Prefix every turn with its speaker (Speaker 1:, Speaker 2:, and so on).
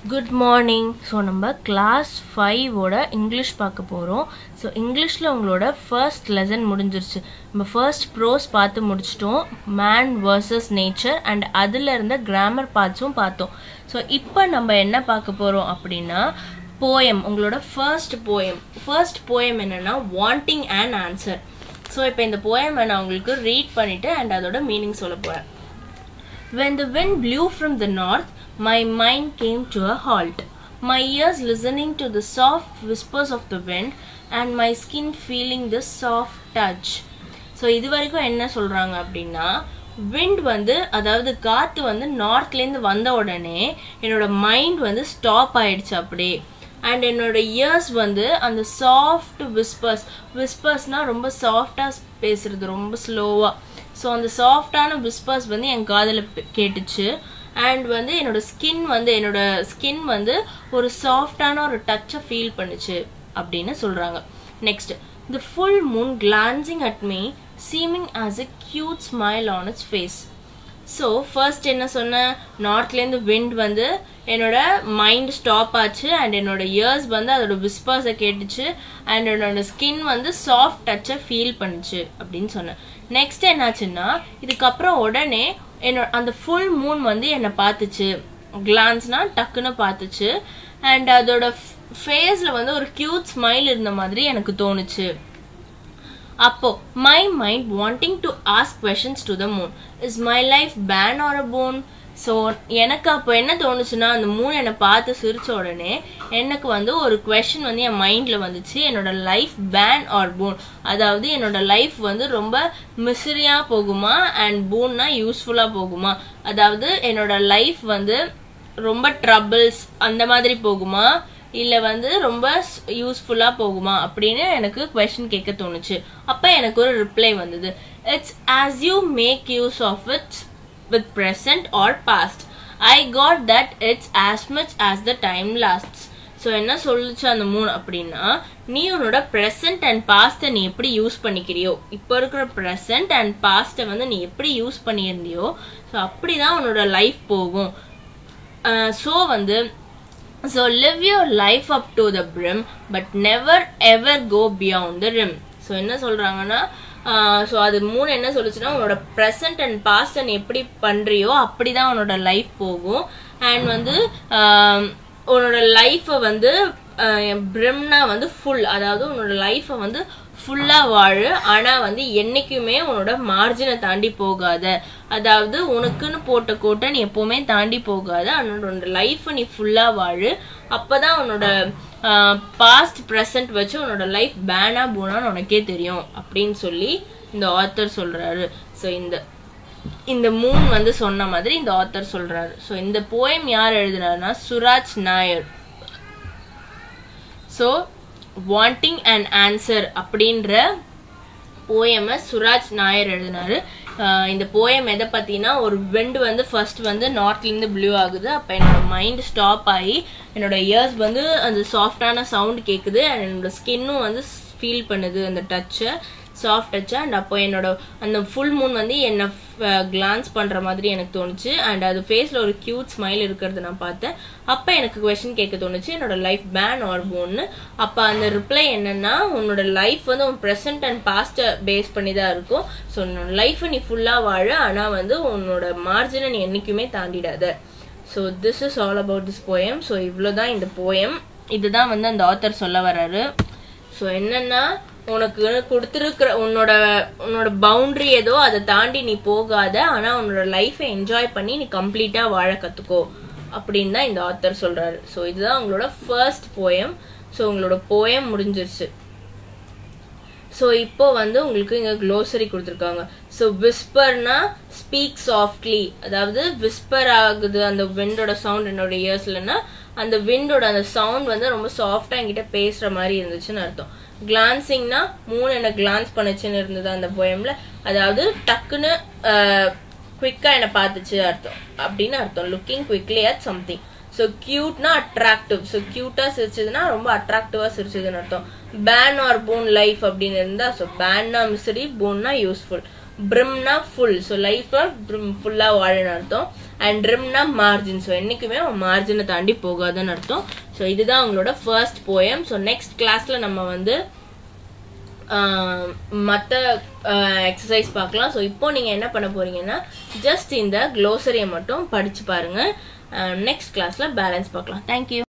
Speaker 1: Good morning so நம்ம class ஃபைவோட English பார்க்க போகிறோம் ஸோ இங்கிலீஷில் உங்களோட ஃபர்ஸ்ட் லெசன் முடிஞ்சிருச்சு நம்ம ஃபர்ஸ்ட் ப்ரோஸ் பார்த்து முடிச்சிட்டோம் மேன் வர்சஸ் நேச்சர் அண்ட் அதில் இருந்த கிராமர் பார்ட்ஸும் பார்த்தோம் ஸோ இப்போ நம்ம என்ன பார்க்க போகிறோம் அப்படின்னா போயம் உங்களோட ஃபர்ஸ்ட் போயம் ஃபர்ஸ்ட் போயம் என்னன்னா வாண்டிங் அண்ட் ஆன்சர் ஸோ இப்போ இந்த போயம் நான் உங்களுக்கு ரீட் பண்ணிவிட்டு அண்ட் அதோட மீனிங் சொல்ல போகிறேன் When the wind blew from the north, my mind came to a halt, my ears listening to the soft whispers of the wind, and my skin feeling the soft touch. So இது வரைக்கும் என்ன சொல்றாங்க அப்படின்னா wind வந்து அதாவது காத்து வந்து நார்த்லேருந்து வந்த உடனே என்னோட மைண்ட் வந்து ஸ்டாப் ஆயிடுச்சு அப்படியே அண்ட் என்னோட இயர்ஸ் வந்து அந்த சாஃப்ட் விஸ்பர்ஸ் விஸ்பர்ஸ்னா ரொம்ப சாஃப்டா பேசுறது ரொம்ப ஸ்லோவா ஸோ அந்த சாஃப்டான விஸ்பர்ஸ் வந்து என் காதில் கேட்டுச்சு அண்ட் வந்து என்னோட ஸ்கின் வந்து என்னோட ஸ்கின் வந்து ஒரு சாஃப்டான ஒரு டச்சை ஃபீல் பண்ணுச்சு அப்படின்னு சொல்றாங்க next the full moon glancing at me seeming as a cute smile on its face so first என்ன சொன்னேன் நார்த்லேருந்து விண்ட் வந்து என்னோட மைண்ட் ஸ்டாப் ஆச்சு அண்ட் என்னோட இயர்ஸ் வந்து அதோட விஸ்பர்ஸை கேட்டுச்சு அண்ட் என்னோட ஸ்கின் வந்து சாஃப்ட் டச்சை ஃபீல் பண்ணுச்சு அப்படின்னு சொன்னேன் நெக்ஸ்ட் என்னாச்சுன்னா இதுக்கப்புறம் உடனே என்னோட அந்த ஃபுல் மூன் வந்து என்னை பார்த்துச்சு கிளான்ஸ்னா டக்குன்னு பார்த்துச்சு அண்ட் அதோட ஃபேஸில் வந்து ஒரு கியூட் ஸ்மைல் இருந்த மாதிரி எனக்கு தோணுச்சு அப்போ my mind wandering to ask questions to the moon is my life bane or a boon so எனக்கு அப்போ என்ன தோணுச்சுன்னா அந்த மூணு என்னை பார்த்து சிரிச்ச உடனே எனக்கு வந்து ஒரு கொஷின் வந்து என் மைண்டில் வந்துச்சு என்னோட லைஃப் பேன் ஆர் போன் அதாவது என்னோட லைஃப் வந்து ரொம்ப மிஸ்ரியாக போகுமா அண்ட் போன்னா யூஸ்ஃபுல்லாக போகுமா அதாவது என்னோட லைஃப் வந்து ரொம்ப ட்ரபிள்ஸ் அந்த மாதிரி போகுமா இல்ல வந்து ரொம்ப யூஸ்ஃபுல்லா போகுமா அப்படின்னு எனக்கு கொஸ்டின் கேட்க தோணுச்சு அப்ப எனக்கு ஒரு ரிப்ளை வந்தது it's as you make use of it's with present or past I got that it's as much as the time lasts so என்ன சொல்லுச்சு அந்த மூணு அப்படின்னா நீ உன்னோட ப்ரெசன்ட் அண்ட் பாஸ்ட்டை நீ எப்படி யூஸ் பண்ணிக்கிறியோ இப்போ இருக்கிற ப்ரெசன்ட் அண்ட் பாஸ்ட்டை வந்து நீ எப்படி யூஸ் பண்ணியிருந்தியோ ஸோ அப்படிதான் உன்னோட லைஃப் போகும் ஸோ வந்து so live your life up to the brim but never ever go beyond the rim so என்ன சொல்றாங்கன்னா ஸோ அது மூணு என்ன சொல்லுச்சுன்னா உன்னோட ப்ரெசன்ட் அண்ட் பாஸ்ட் நீ எப்படி பண்றியோ அப்படிதான் உன்னோட லைஃப் போகும் அண்ட் வந்து உன்னோட லைஃப்பை வந்து பிரிம்னா வந்து ஃபுல் அதாவது உன்னோட லைஃப்பை வந்து ஃபுல்லா வாழு ஆனா வந்து என்னைக்குமே உன்னோட மார்ஜினை தாண்டி போகாத அதாவது உனக்குன்னு போட்ட கோட்டை நீ எப்பவுமே தாண்டி போகாத உன்னோட லைஃப் நீ ஃபுல்லா வாழு அப்பதான் உன்னோட பாஸ்ட் ப்ரெசன்ட் வச்சு உன்னோட லைஃப் பேனா பூனான்னு உனக்கே தெரியும் அப்படின்னு சொல்லி இந்த ஆத்தர் சொல்றாரு ஸோ இந்த இந்த மூன் வந்து சொன்ன மாதிரி இந்த ஆத்தர் சொல்றாரு ஸோ இந்த போயம் யார் எழுதினாருன்னா Suraj Nair so wandering and answer அப்படின்ற போயமை சுராஜ் நாயர் எழுதினாரு இந்த போயம் எதை பத்தினா ஒரு வெண்ட் வந்து ஃபர்ஸ்ட் வந்து நார்த்லேருந்து ப்ளூ ஆகுது அப்போ என்னோட மைண்ட் ஸ்டாப் ஆகி என்னோட இயர்ஸ் வந்து அந்த சாஃப்டான சவுண்ட் கேட்குது அண்ட் என்னோட ஸ்கின்னும் வந்து ஃபீல் பண்ணுது அந்த டச்சை சாஃப்ட் டச்சா அண்ட் அப்போ என்னோட அந்த ஃபுல் மூன் வந்து என்னை கிளான்ஸ் பண்ற மாதிரி எனக்கு தோணுச்சு அண்ட் அது ஃபேஸ்ல ஒரு கியூட் ஸ்மைல் இருக்கிறத நான் பார்த்தேன் அப்போ எனக்கு கொஸ்டின் கேட்க தோணுச்சு என்னோட லைஃப் பேன் ஆர் போன்னு அப்போ அந்த ரிப்ளை என்னன்னா உன்னோட லைஃப் வந்து உன் ப்ரெசென்ட் அண்ட் பாஸ்ட்டை பேஸ் பண்ணி தான் இருக்கும் ஸோ உன்னோட லைஃப்பை நீ ஃபுல்லாக வாழ ஆனால் வந்து உன்னோட மார்ஜினை நீ என்றைக்குமே தாண்டிடாத so this is all about this poem so இவ்வளோதான் இந்த போயம் இதுதான் வந்து அந்த ஆத்தர் சொல்ல வர்றாரு ஸோ என்னன்னா உனக்கு கொடுத்துருக்கிற உன்னோட உன்னோட பவுண்டரி ஏதோ அதை தாண்டி நீ போகாத ஆனா உன்னோட லைஃபை என்ஜாய் பண்ணி நீ கம்ப்ளீட்டா வாழ கத்துக்கோ அப்படின்னு தான் இந்த ஆத்தர் சொல்றாரு ஸோ இதுதான் உங்களோட ஃபர்ஸ்ட் போயம் ஸோ உங்களோட போயம் முடிஞ்சிருச்சு ஸோ இப்போ வந்து உங்களுக்கு இங்கே க்ளோசரி கொடுத்துருக்காங்க ஸோ விஸ்பர்னா ஸ்பீக் சாஃப்ட்லி அதாவது விஸ்பர் ஆகுது அந்த விண்டோட சவுண்ட் என்னோட இயர்ஸ்லன்னா அந்த விண்டோட அந்த சவுண்ட் வந்து ரொம்ப சாஃப்டா என்கிட்ட பேசுற மாதிரி இருந்துச்சுன்னு அர்த்தம் கிளான்சிங்னா மூணு என்ன கிளான்ஸ் பண்ணுச்சுன்னு இருந்தது அந்த போயம்ல அதாவது டக்குன்னு குவிக்கா என்ன பார்த்துச்சு அர்த்தம் அப்படின்னு அர்த்தம் looking quickly at something so கியூட்னா அட்ராக்டிவ் ஸோ கியூட்டா சிரிச்சதுன்னா ரொம்ப அட்ராக்டிவா சிரிச்சதுன்னு அர்த்தம் பேன் ஆர் போன் லைஃப் அப்படின்னு இருந்தா ஸோ பேன்னா மிஸ்ரி போன்னா யூஸ்ஃபுல் பிரிம்னா ஃபுல் ஸோ லைஃப் பிரிம் ஃபுல்லா வாழன்னு அர்த்தம் அண்ட் ரிம்னா மார்ஜின் ஸோ என்றைக்குமே மார்ஜினை தாண்டி போகாதுன்னு அர்த்தம் ஸோ இதுதான் உங்களோட ஃபர்ஸ்ட் போயம் ஸோ நெக்ஸ்ட் கிளாஸில் நம்ம வந்து மற்ற எக்ஸசைஸ் பார்க்கலாம் ஸோ இப்போ நீங்கள் என்ன பண்ண போறீங்கன்னா ஜஸ்ட் இந்த க்ளோசரியை மட்டும் படிச்சு பாருங்க நெக்ஸ்ட் கிளாஸில் பேலன்ஸ் பார்க்கலாம் தேங்க்யூ